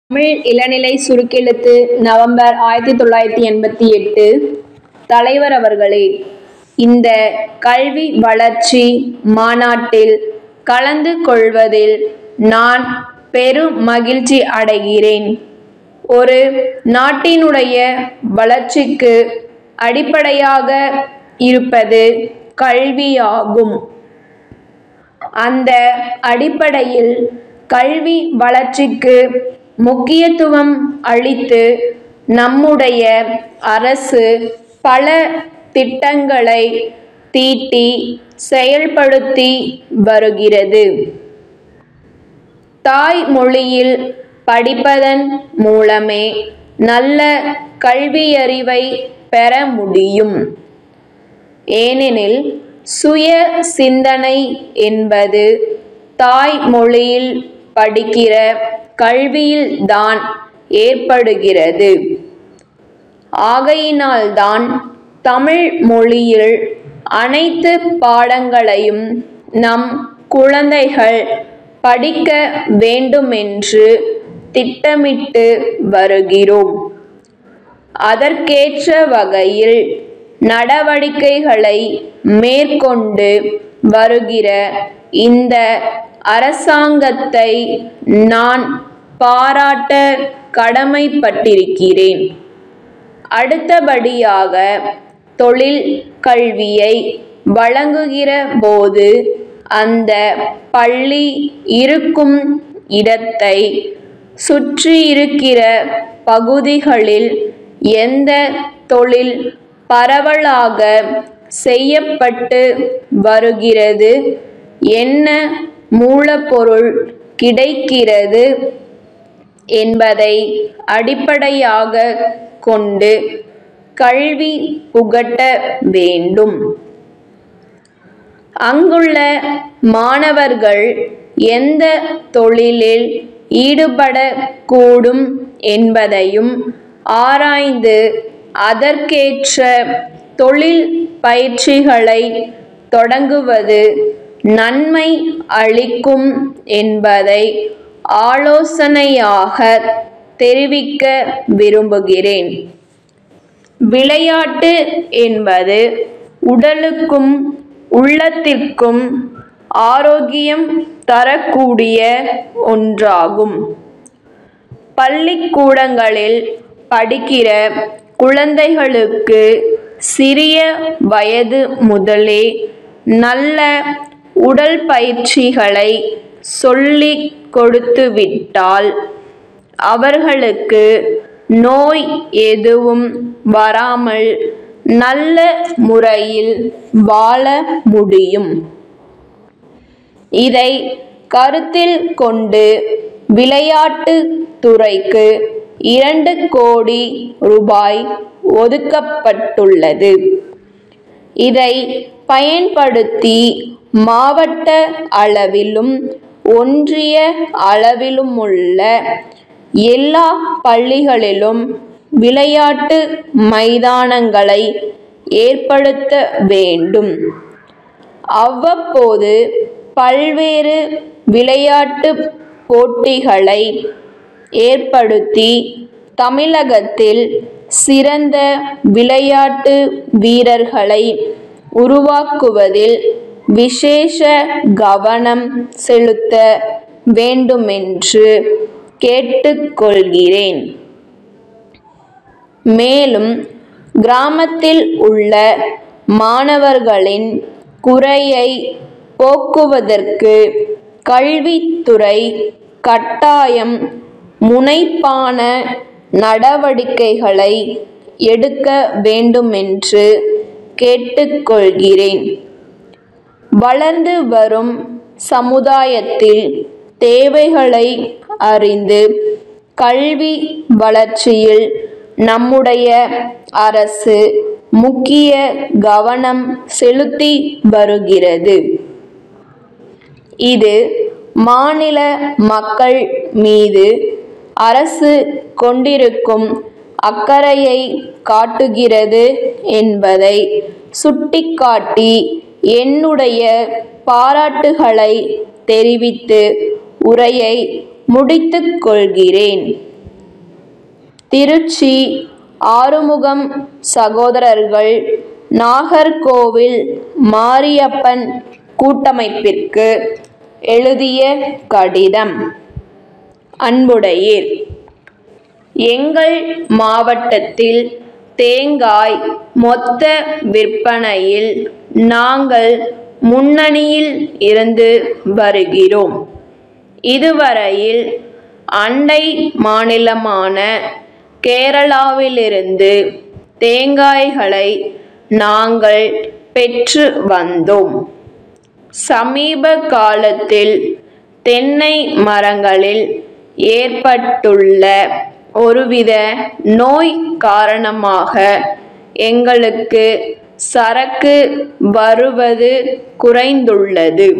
தமிழ் இளநிலை சுருக்கெழுத்து நவம்பர் ஆயிரத்தி தொள்ளாயிரத்தி எண்பத்தி எட்டு தலைவர் அவர்களே இந்த கல்வி வளர்ச்சி மாநாட்டில் கலந்து கொள்வதில் நான் பெரும் மகிழ்ச்சி அடைகிறேன் ஒரு நாட்டினுடைய வளர்ச்சிக்கு அடிப்படையாக இருப்பது கல்வியாகும் அந்த அடிப்படையில் கல்வி வளர்ச்சிக்கு முக்கியத்துவம் அளித்து நம்முடைய அரசு பல திட்டங்களை தீட்டி செயல்படுத்தி வருகிறது தாய்மொழியில் படிப்பதன் மூலமே நல்ல கல்வியறிவை பெற முடியும் ஏனெனில் சுய சிந்தனை என்பது தாய்மொழியில் படிக்கிற கல்வியில்தான் ஏற்படுகிறது ஆகையினால்தான் தமிழ் மொழியில் அனைத்து பாடங்களையும் நம் குழந்தைகள் படிக்க வேண்டுமென்று திட்டமிட்டு வருகிறோம் அதற்கேற்ற வகையில் நடவடிக்கைகளை மேற்கொண்டு வருகிற இந்த அரசாங்கத்தை நான் பாராட்ட கடமைப்பட்டிருக்கிறேன் அடுத்தபடியாக தொழில் கல்வியை வழங்குகிற போது அந்த பள்ளி இருக்கும் இடத்தை சுற்றியிருக்கிற பகுதிகளில் எந்த தொழில் பரவலாக செய்யப்பட்டு வருகிறது என்ன மூலப்பொருள் கிடைக்கிறது என்பதை அடிப்படையாக கொண்டு கல்வி புகட்ட வேண்டும் அங்குள்ள மாணவர்கள் எந்த தொழிலில் ஈடுபடக்கூடும் என்பதையும் ஆராய்ந்து அதற்கேற்ற தொழில் பயிற்சிகளை தொடங்குவது நன்மை அளிக்கும் என்பதை ஆலோசனையாக தெரிவிக்க விரும்புகிறேன் விளையாட்டு என்பது உடலுக்கும் உள்ளத்திற்கும் ஆரோக்கியம் தரக்கூடிய ஒன்றாகும் பள்ளிக்கூடங்களில் படிக்கிற குழந்தைகளுக்கு சிறிய வயது முதலே நல்ல உடல் பயிற்சிகளை சொல்லிக் கொடுத்துவிட்டால் அவர்களுக்கு நோய் எதுவும் வராமல் நல்ல முறையில் வாழ முடியும் இதை கருத்தில் கொண்டு விளையாட்டு துறைக்கு இரண்டு கோடி ரூபாய் ஒதுக்கப்பட்டுள்ளது இதை பயன்படுத்தி மாவட்ட அளவிலும் ஒன்றிய அளவிலுமுள்ள எல்லா பள்ளிகளிலும் விளையாட்டு மைதானங்களை ஏற்படுத்த வேண்டும் அவ்வப்போது பல்வேறு விளையாட்டு போட்டிகளை ஏற்படுத்தி தமிழகத்தில் சிறந்த விளையாட்டு வீரர்களை உருவாக்குவதில் விசேஷ கவனம் செலுத்த வேண்டுமென்று கேட்டுக்கொள்கிறேன் மேலும் கிராமத்தில் உள்ள மாணவர்களின் குறையை போக்குவதற்கு கல்வித்துறை கட்டாயம் முனைப்பான நடவடிக்கைகளை எடுக்க வேண்டுமென்று கேட்டுக்கொள்கிறேன் வளர்ந்து வரும் சமுதாயத்தில் தேவைகளை அறிந்து கல்வி வளர்ச்சியில் நம்முடைய அரசு முக்கிய கவனம் செலுத்தி வருகிறது இது மாநில மக்கள் மீது அரசு கொண்டிருக்கும் அக்கறையை காட்டுகிறது என்பதை சுட்டிக்காட்டி என்னுடைய பாராட்டுகளை தெரிவித்து உரையை முடித்துக் கொள்கிறேன் திருச்சி ஆறுமுகம் சகோதரர்கள் நாகர்கோவில் மாரியப்பன் கூட்டமைப்பிற்கு எழுதிய கடிதம் அன்புடையீர் எங்கள் மாவட்டத்தில் தேங்காய் மொத்த விற்பனையில் நாங்கள் முன்னணியில் இருந்து வருகிறோம் இதுவரையில் அண்டை மாநிலமான கேரளாவிலிருந்து தேங்காய்களை நாங்கள் பெற்று வந்தோம் சமீப காலத்தில் தென்னை மரங்களில் ஏற்பட்டுள்ள ஒருவித நோய் காரணமாக எங்களுக்கு சரக்கு வருவது குறைந்துள்ளது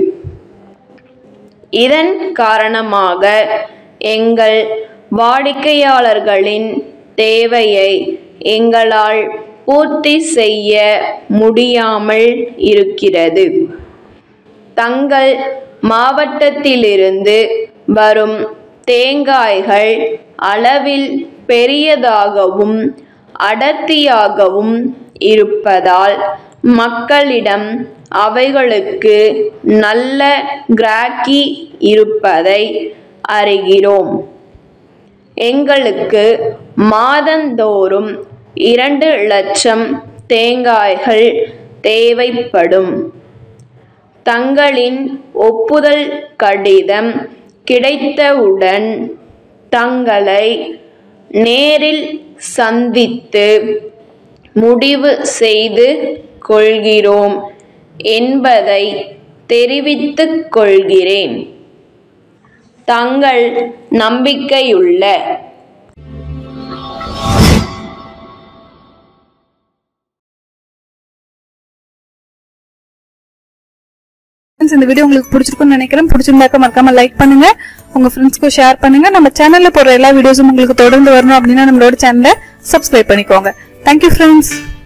இதன் காரணமாக எங்கள் வாடிக்கையாளர்களின் தேவையை எங்களால் பூர்த்தி செய்ய முடியாமல் இருக்கிறது தங்கள் மாவட்டத்திலிருந்து வரும் தேங்காய்கள் அளவில் பெரியதாகவும் அடர்த்தியாகவும் இருப்பதால் மக்களிடம் அவைகளுக்கு நல்ல கிராக்கி இருப்பதை அறிகிறோம் எங்களுக்கு மாதந்தோறும் இரண்டு லட்சம் தேங்காய்கள் தேவைப்படும் தங்களின் ஒப்புதல் கடிதம் கிடைத்தவுடன் தங்களை நேரில் சந்தித்து முடிவு செய்து கொள்கிறோம் என்பதை தெரிவித்துக் கொள்கிறேன் தங்கள் நம்பிக்கையுள்ள ஃப்ரெண்ட்ஸ் இந்த வீடியோ உங்களுக்கு பிடிச்சிருக்கும்னு நினைக்கிறேன் பிடிச்சிருந்தாக்க மறக்காம லைக் பண்ணுங்க உங்க ஃப்ரெண்ட்ஸ்க்கு ஷேர் பண்ணுங்க நம்ம சேனல்ல போடுற எல்லா வீடியோஸும் உங்களுக்கு தொடர்ந்து வரணும் அப்படின்னா நம்மளோட சேனலை சப்ஸ்கிரைப் பண்ணிக்கோங்க தேங்க்யூ ஃப்ரெண்ட்ஸ்